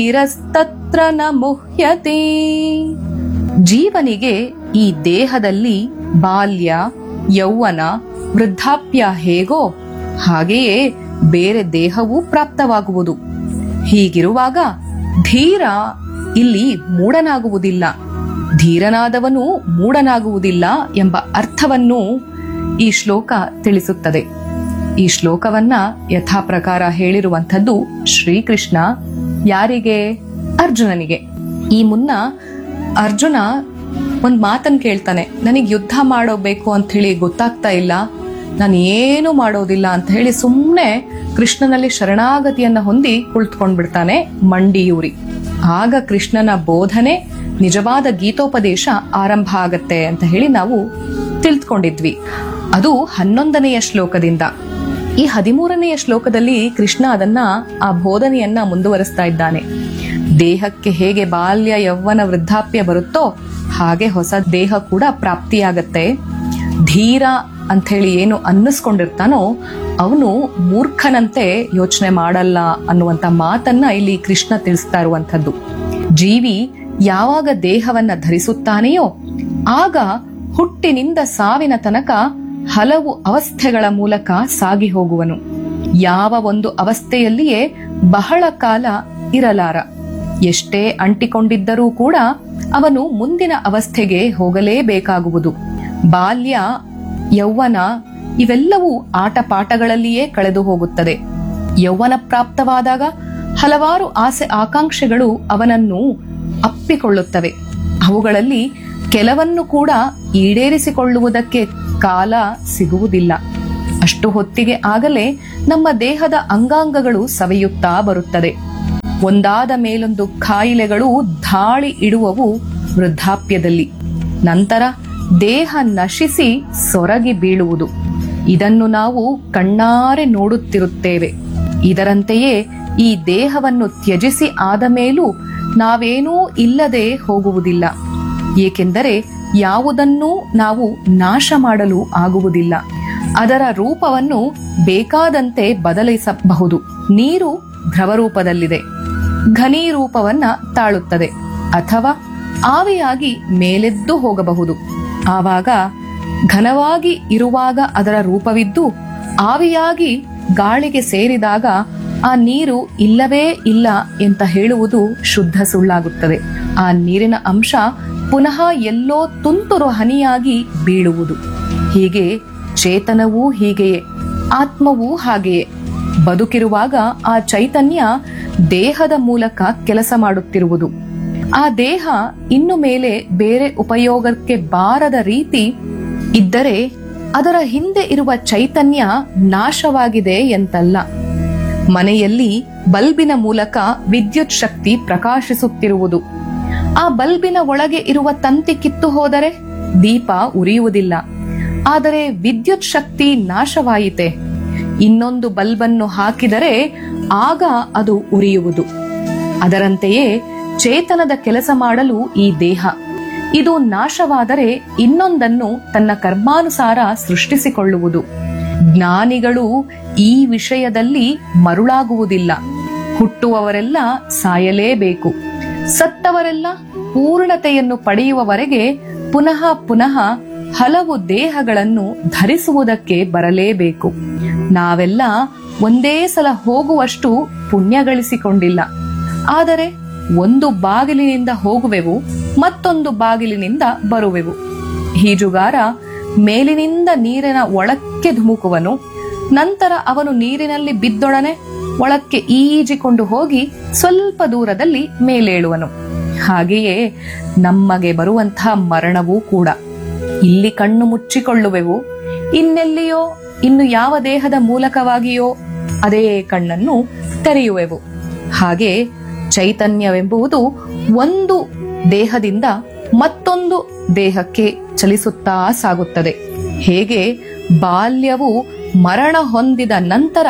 ಧೀರಸ್ತತ್ರ ನ ಮುಹ್ಯತೆ ಜೀವನಿಗೆ ಈ ದೇಹದಲ್ಲಿ ಬಾಲ್ಯ ಯೌವನ ವೃದ್ಧಾಪ್ಯ ಹೇಗೋ ಹಾಗೆಯೇ ಬೇರೆ ದೇಹವೂ ಪ್ರಾಪ್ತವಾಗುವುದು ಹೀಗಿರುವಾಗ ಧೀರ ಇಲ್ಲಿ ಮೂಢನಾಗುವುದಿಲ್ಲ ಧೀರನಾದವನು ಮೂಢನಾಗುವುದಿಲ್ಲ ಎಂಬ ಅರ್ಥವನ್ನು ಈ ಶ್ಲೋಕ ತಿಳಿಸುತ್ತದೆ ಈ ಶ್ಲೋಕವನ್ನ ಯಥಾಪ್ರಕಾರ ಹೇಳಿರುವಂಥದ್ದು ಶ್ರೀಕೃಷ್ಣ ಯಾರಿಗೆ ಅರ್ಜುನನಿಗೆ ಈ ಮುನ್ನ ಅರ್ಜುನ ಒಂದ್ ಮಾತನ್ ಕೇಳ್ತಾನೆ ನನಗೆ ಯುದ್ಧ ಮಾಡೋಬೇಕು ಅಂತ ಹೇಳಿ ಗೊತ್ತಾಗ್ತಾ ಇಲ್ಲ ನಾನು ಏನು ಮಾಡೋದಿಲ್ಲ ಅಂತ ಹೇಳಿ ಸುಮ್ಮನೆ ಕೃಷ್ಣನಲ್ಲಿ ಶರಣಾಗತಿಯನ್ನ ಹೊಂದಿ ಕುಳಿತುಕೊಂಡ್ಬಿಡ್ತಾನೆ ಮಂಡಿಯೂರಿ ಆಗ ಕೃಷ್ಣನ ಬೋಧನೆ ನಿಜವಾದ ಗೀತೋಪದೇಶ ಆರಂಭ ಆಗತ್ತೆ ಅಂತ ಹೇಳಿ ನಾವು ತಿಳ್ಕೊಂಡಿದ್ವಿ ಅದು ಹನ್ನೊಂದನೆಯ ಶ್ಲೋಕದಿಂದ ಈ ಹದಿಮೂರನೆಯ ಶ್ಲೋಕದಲ್ಲಿ ಕೃಷ್ಣ ಅದನ್ನ ಆ ಬೋಧನೆಯನ್ನ ಮುಂದುವರಿಸ್ತಾ ಇದ್ದಾನೆ ದೇಹಕ್ಕೆ ಹೇಗೆ ಬಾಲ್ಯ ಯೌವನ ವೃದ್ಧಾಪ್ಯ ಬರುತ್ತೋ ಹಾಗೆ ಹೊಸ ದೇಹ ಕೂಡ ಪ್ರಾಪ್ತಿಯಾಗತ್ತೆ ಧೀರ ಅಂತ ಹೇಳಿ ಏನು ಅನ್ನಿಸ್ಕೊಂಡಿರ್ತಾನೋ ಅವನು ಮೂರ್ಖನಂತೆ ಯೋಚನೆ ಮಾಡಲ್ಲ ಅನ್ನುವಂತ ಮಾತನ್ನ ಇಲ್ಲಿ ಕೃಷ್ಣ ತಿಳಿಸ್ತಾ ಇರುವಂತದ್ದು ಜೀವಿ ಯಾವಾಗ ದೇಹವನ್ನ ಧರಿಸುತ್ತಾನೆಯೋ ಆಗ ಹುಟ್ಟಿನಿಂದ ಸಾವಿನ ತನಕ ಹಲವು ಅವಸ್ಥೆಗಳ ಮೂಲಕ ಸಾಗಿ ಹೋಗುವನು ಯಾವ ಒಂದು ಅವಸ್ಥೆಯಲ್ಲಿಯೇ ಬಹಳ ಕಾಲ ಇರಲಾರ ಎಷ್ಟೇ ಅಂಟಿಕೊಂಡಿದ್ದರೂ ಕೂಡ ಅವನು ಮುಂದಿನ ಅವಸ್ಥೆಗೆ ಹೋಗಲೇಬೇಕಾಗುವುದು ಬಾಲ್ಯ ಯೌವನ ಇವೆಲ್ಲವೂ ಆಟ ಪಾಠಗಳಲ್ಲಿಯೇ ಕಳೆದು ಹೋಗುತ್ತದೆ ಯೌವನ ಪ್ರಾಪ್ತವಾದಾಗ ಹಲವಾರು ಆಸೆ ಆಕಾಂಕ್ಷೆಗಳು ಅವನನ್ನು ಅಪ್ಪಿಕೊಳ್ಳುತ್ತವೆ ಅವುಗಳಲ್ಲಿ ಕೆಲವನ್ನು ಕೂಡ ಈಡೇರಿಸಿಕೊಳ್ಳುವುದಕ್ಕೆ ಕಾಲ ಸಿಗುವುದಿಲ್ಲ ಅಷ್ಟು ಹೊತ್ತಿಗೆ ಆಗಲೇ ನಮ್ಮ ದೇಹದ ಅಂಗಾಂಗಗಳು ಸವೆಯುತ್ತಾ ಬರುತ್ತದೆ ಒಂದಾದ ಮೇಲೊಂದು ಕಾಯಿಲೆಗಳು ಧಾಳಿ ಇಡುವವು ವೃದ್ಧಾಪ್ಯದಲ್ಲಿ ನಂತರ ದೇಹ ನಶಿಸಿ ಸೊರಗಿ ಬೀಳುವುದು ಇದನ್ನು ನಾವು ಕಣ್ಣಾರೆ ನೋಡುತ್ತಿರುತ್ತೇವೆ ಇದರಂತೆಯೇ ಈ ದೇಹವನ್ನು ತ್ಯಜಿಸಿ ಆದ ಮೇಲೂ ನಾವೇನೂ ಇಲ್ಲದೆ ಹೋಗುವುದಿಲ್ಲ ಏಕೆಂದರೆ ಯಾವುದನ್ನೂ ನಾವು ನಾಶ ಮಾಡಲು ಆಗುವುದಿಲ್ಲ ಅದರ ರೂಪವನ್ನು ಬೇಕಾದಂತೆ ಬದಲಿಸಬಹುದು ನೀರು ದ್ರವ ರೂಪದಲ್ಲಿದೆ ಘನೀ ರೂಪವನ್ನ ತಾಳುತ್ತದೆ ಅಥವಾ ಆವಿಯಾಗಿ ಮೇಲೆದ್ದು ಹೋಗಬಹುದು ಆವಾಗ ಘನವಾಗಿ ಇರುವಾಗ ಅದರ ರೂಪವಿದ್ದು ಆವಿಯಾಗಿ ಗಾಳಿಗೆ ಸೇರಿದಾಗ ಆ ನೀರು ಇಲ್ಲವೇ ಇಲ್ಲ ಅಂತ ಹೇಳುವುದು ಶುದ್ಧ ಸುಳ್ಳಾಗುತ್ತದೆ ಆ ನೀರಿನ ಅಂಶ ಪುನಃ ಎಲ್ಲೋ ತುಂತುರು ಹನಿಯಾಗಿ ಬೀಳುವುದು ಹೀಗೆ ಚೇತನವೂ ಹೀಗೆಯೇ ಆತ್ಮವೂ ಹಾಗೆಯೇ ಬದುಕಿರುವಾಗ ಆ ಚೈತನ್ಯ ದೇಹದ ಮೂಲಕ ಕೆಲಸ ಮಾಡುತ್ತಿರುವುದು ಆ ದೇಹ ಇನ್ನು ಮೇಲೆ ಬೇರೆ ಉಪಯೋಗಕ್ಕೆ ಬಾರದ ರೀತಿ ಇದ್ದರೆ ಅದರ ಹಿಂದೆ ಇರುವ ಚೈತನ್ಯ ನಾಶವಾಗಿದೆ ಎಂತಲ್ಲ ಮನೆಯಲ್ಲಿ ಬಲ್ಬಿನ ಮೂಲಕ ವಿದ್ಯುತ್ ಶಕ್ತಿ ಪ್ರಕಾಶಿಸುತ್ತಿರುವುದು ಆ ಬಲ್ಬಿನ ಒಳಗೆ ಇರುವ ತಂತಿ ಕಿತ್ತು ಹೋದರೆ ದೀಪ ಉರಿಯುವುದಿಲ್ಲ ಆದರೆ ವಿದ್ಯುತ್ ಶಕ್ತಿ ನಾಶವಾಯಿತೆ ಇನ್ನೊಂದು ಬಲ್ಬನ್ನು ಹಾಕಿದರೆ ಆಗ ಅದು ಉರಿಯುವುದು ಅದರಂತೆಯೇ ಚೇತನದ ಕೆಲಸ ಮಾಡಲು ಈ ದೇಹ ಇದು ನಾಶವಾದರೆ ಇನ್ನೊಂದನ್ನು ತನ್ನ ಕರ್ಮಾನುಸಾರ ಸೃಷ್ಟಿಸಿಕೊಳ್ಳುವುದು ಜ್ಞಾನಿಗಳು ಈ ವಿಷಯದಲ್ಲಿ ಮರುಳಾಗುವುದಿಲ್ಲ ಹುಟ್ಟುವವರೆಲ್ಲ ಸಾಯಲೇಬೇಕು ಸತ್ತವರೆಲ್ಲ ಪೂರ್ಣತೆಯನ್ನು ಪಡೆಯುವವರೆಗೆ ಪುನಃ ಪುನಃ ಹಲವು ದೇಹಗಳನ್ನು ಧರಿಸುವುದಕ್ಕೆ ಬರಲೇಬೇಕು ನಾವೆಲ್ಲ ಒಂದೇ ಸಲ ಹೋಗುವಷ್ಟು ಪುಣ್ಯ ಗಳಿಸಿಕೊಂಡಿಲ್ಲ ಆದರೆ ಒಂದು ಬಾಗಿಲಿನಿಂದ ಹೋಗುವೆವು ಮತ್ತೊಂದು ಬಾಗಿಲಿನಿಂದ ಬರುವೆವು ಈಜುಗಾರ ಮೇಲಿನಿಂದ ನೀರಿನ ಒಳಕ್ಕೆ ಧುಮುಕುವನು ನಂತರ ಅವನು ನೀರಿನಲ್ಲಿ ಬಿದ್ದೊಡನೆ ಒಳಕ್ಕೆ ಈಜಿಕೊಂಡು ಹೋಗಿ ಸ್ವಲ್ಪ ದೂರದಲ್ಲಿ ಮೇಲೇಳುವನು ಹಾಗೆಯೇ ನಮಗೆ ಬರುವಂತಹ ಮರಣವೂ ಕೂಡ ಇಲ್ಲಿ ಕಣ್ಣು ಮುಚ್ಚಿಕೊಳ್ಳುವೆವು ಇನ್ನೆಲ್ಲಿಯೋ ಇನ್ನು ಯಾವ ದೇಹದ ಮೂಲಕವಾಗಿಯೋ ಅದೇ ಕಣ್ಣನ್ನು ತೆರೆಯುವೆವು ಹಾಗೆ ಚೈತನ್ಯವೆಂಬುದು ಒಂದು ದೇಹದಿಂದ ಮತ್ತೊಂದು ದೇಹಕ್ಕೆ ಚಲಿಸುತ್ತಾ ಸಾಗುತ್ತದೆ ಹೇಗೆ ಬಾಲ್ಯವು ಮರಣ ಹೊಂದಿದ ನಂತರ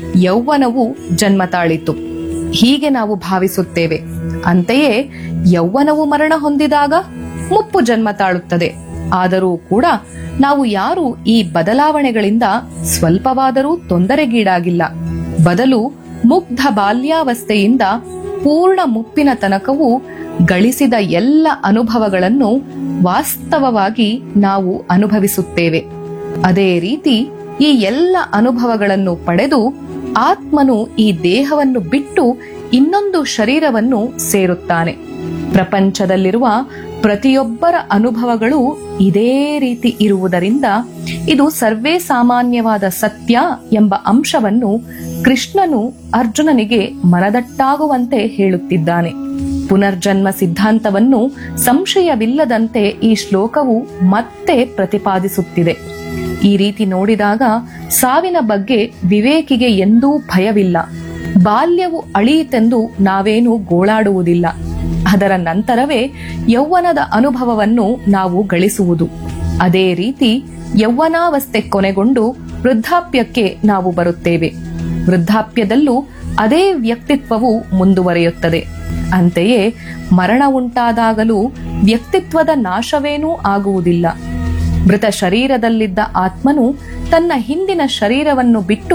ಯೌವನವು ಜನ್ಮ ತಾಳಿತು ಹೀಗೆ ನಾವು ಭಾವಿಸುತ್ತೇವೆ ಅಂತೆಯೇ ಯೌವನವು ಮರಣ ಹೊಂದಿದಾಗ ಮುಪ್ಪು ಜನ್ಮ ತಾಳುತ್ತದೆ ಆದರೂ ಕೂಡ ನಾವು ಯಾರು ಈ ಬದಲಾವಣೆಗಳಿಂದ ಸ್ವಲ್ಪವಾದರೂ ತೊಂದರೆಗೀಡಾಗಿಲ್ಲ ಬದಲು ಮುಗ್ಧ ಬಾಲ್ಯಾವಸ್ಥೆಯಿಂದ ಪೂರ್ಣ ಮುಪ್ಪಿನ ತನಕವೂ ಗಳಿಸಿದ ಎಲ್ಲ ಅನುಭವಗಳನ್ನು ವಾಸ್ತವವಾಗಿ ನಾವು ಅನುಭವಿಸುತ್ತೇವೆ ಅದೇ ರೀತಿ ಈ ಎಲ್ಲ ಅನುಭವಗಳನ್ನು ಪಡೆದು ಆತ್ಮನು ಈ ದೇಹವನ್ನು ಬಿಟ್ಟು ಇನ್ನೊಂದು ಶರೀರವನ್ನು ಸೇರುತ್ತಾನೆ ಪ್ರಪಂಚದಲ್ಲಿರುವ ಪ್ರತಿಯೊಬ್ಬರ ಅನುಭವಗಳು ಇದೇ ರೀತಿ ಇರುವುದರಿಂದ ಇದು ಸರ್ವೇ ಸಾಮಾನ್ಯವಾದ ಸತ್ಯ ಎಂಬ ಅಂಶವನ್ನು ಕೃಷ್ಣನು ಅರ್ಜುನನಿಗೆ ಮನದಟ್ಟಾಗುವಂತೆ ಹೇಳುತ್ತಿದ್ದಾನೆ ಪುನರ್ಜನ್ಮ ಸಿದ್ಧಾಂತವನ್ನು ಸಂಶಯವಿಲ್ಲದಂತೆ ಈ ಶ್ಲೋಕವು ಮತ್ತೆ ಪ್ರತಿಪಾದಿಸುತ್ತಿದೆ ಈ ರೀತಿ ನೋಡಿದಾಗ ಸಾವಿನ ಬಗ್ಗೆ ವಿವೇಕಿಗೆ ಎಂದೂ ಭಯವಿಲ್ಲ ಬಾಲ್ಯವು ಅಳಿಯಿತೆಂದು ನಾವೇನು ಗೋಳಾಡುವುದಿಲ್ಲ ಅದರ ನಂತರವೇ ಯೌವನದ ಅನುಭವವನ್ನು ನಾವು ಗಳಿಸುವುದು ಅದೇ ರೀತಿ ಯೌವನಾವಸ್ಥೆ ಕೊನೆಗೊಂಡು ವೃದ್ಧಾಪ್ಯಕ್ಕೆ ನಾವು ಬರುತ್ತೇವೆ ವೃದ್ಧಾಪ್ಯದಲ್ಲೂ ಅದೇ ವ್ಯಕ್ತಿತ್ವವು ಮುಂದುವರಿಯುತ್ತದೆ ಅಂತೆಯೇ ಮರಣ ಉಂಟಾದಾಗಲೂ ವ್ಯಕ್ತಿತ್ವದ ನಾಶವೇನೂ ಆಗುವುದಿಲ್ಲ ಮೃತ ಶರೀರದಲ್ಲಿದ್ದ ಆತ್ಮನು ತನ್ನ ಹಿಂದಿನ ಶರೀರವನ್ನು ಬಿಟ್ಟು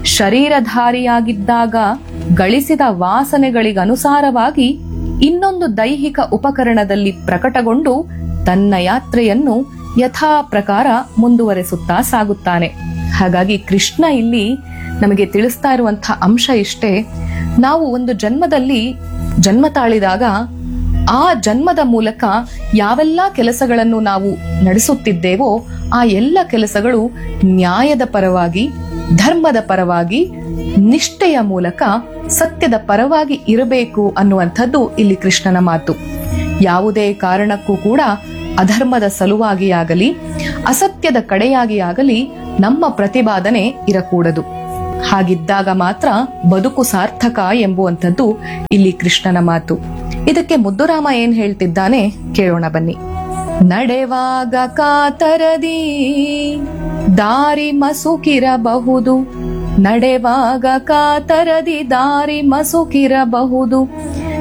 ಶರೀರಧಾರಿಯಾಗಿದ್ದಾಗ ಗಳಿಸಿದ ವಾಸನೆಗಳಿಗನುಸಾರವಾಗಿ ಇನ್ನೊಂದು ದೈಹಿಕ ಉಪಕರಣದಲ್ಲಿ ಪ್ರಕಟಗೊಂಡು ತನ್ನ ಯಾತ್ರೆಯನ್ನು ಯಥಾ ಪ್ರಕಾರ ಮುಂದುವರೆಸುತ್ತಾ ಸಾಗುತ್ತಾನೆ ಹಾಗಾಗಿ ಕೃಷ್ಣ ಇಲ್ಲಿ ನಮಗೆ ತಿಳಿಸ್ತಾ ಇರುವಂತಹ ಅಂಶ ಇಷ್ಟೇ ನಾವು ಒಂದು ಜನ್ಮದಲ್ಲಿ ಜನ್ಮ ತಾಳಿದಾಗ ಆ ಜನ್ಮದ ಮೂಲಕ ಯಾವೆಲ್ಲ ಕೆಲಸಗಳನ್ನು ನಾವು ನಡೆಸುತ್ತಿದ್ದೇವೋ ಆ ಎಲ್ಲ ಕೆಲಸಗಳು ನ್ಯಾಯದ ಪರವಾಗಿ ಧರ್ಮದ ಪರವಾಗಿ ನಿಷ್ಠೆಯ ಮೂಲಕ ಸತ್ಯದ ಪರವಾಗಿ ಇರಬೇಕು ಅನ್ನುವಂಥದ್ದು ಇಲ್ಲಿ ಕೃಷ್ಣನ ಮಾತು ಯಾವುದೇ ಕಾರಣಕ್ಕೂ ಕೂಡ ಅಧರ್ಮದ ಸಲುವಾಗಿ ಆಗಲಿ ಅಸತ್ಯದ ಕಡೆಯಾಗಿ ಆಗಲಿ ನಮ್ಮ ಪ್ರತಿಪಾದನೆ ಇರಕೂಡದು ಹಾಗಿದ್ದಾಗ ಮಾತ್ರ ಬದುಕು ಸಾರ್ಥಕ ಎಂಬುವಂಥದ್ದು ಇಲ್ಲಿ ಕೃಷ್ಣನ ಮಾತು ಇದಕ್ಕೆ ಮುದ್ದುರಾಮ ಏನ್ ಹೇಳ್ತಿದ್ದಾನೆ ಕೇಳೋಣ ಬನ್ನಿ ನಡೆವಾಗ ಕಾತರದಿ ದಾರಿ ಮಸುಕಿರಬಹುದು ನಡೆವಾಗ ಕಾತರದಿ ದಾರಿ ಮಸುಕಿರಬಹುದು